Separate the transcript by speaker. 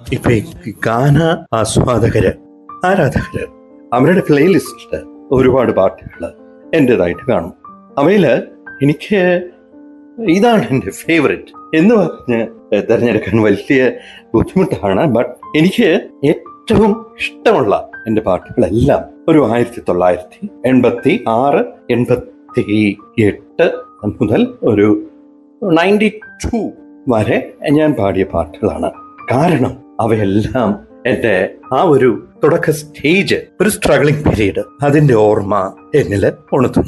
Speaker 1: ഇപ്പൊ ഈ ഗാന ആസ്വാദകര് ആരാധകര് അവരുടെ പ്ലേലിസ്റ്റ് ഒരുപാട് പാട്ടുകൾ എൻ്റെതായിട്ട് കാണും അവയില് എനിക്ക് ഇതാണ് എൻ്റെ ഫേവററ്റ് എന്ന് പറഞ്ഞ് തിരഞ്ഞെടുക്കാൻ വലിയ ബുദ്ധിമുട്ടാണ് ബട്ട് എനിക്ക് ഏറ്റവും ഇഷ്ടമുള്ള എൻ്റെ പാട്ടുകളെല്ലാം ഒരു ആയിരത്തി തൊള്ളായിരത്തി എൺപത്തി ആറ് എൺപത്തി എട്ട് മുതൽ ഒരു നയൻറ്റി ടു വരെ ഞാൻ പാടിയ പാട്ടുകളാണ് കാരണം അവയെല്ലാം എൻ്റെ ആ ഒരു തുടക്ക സ്റ്റേജ് ഒരു സ്ട്രഗ്ലിംഗ് പീരീഡ് അതിന്റെ ഓർമ്മ എന്നിൽ ഉണർത്തുന്നു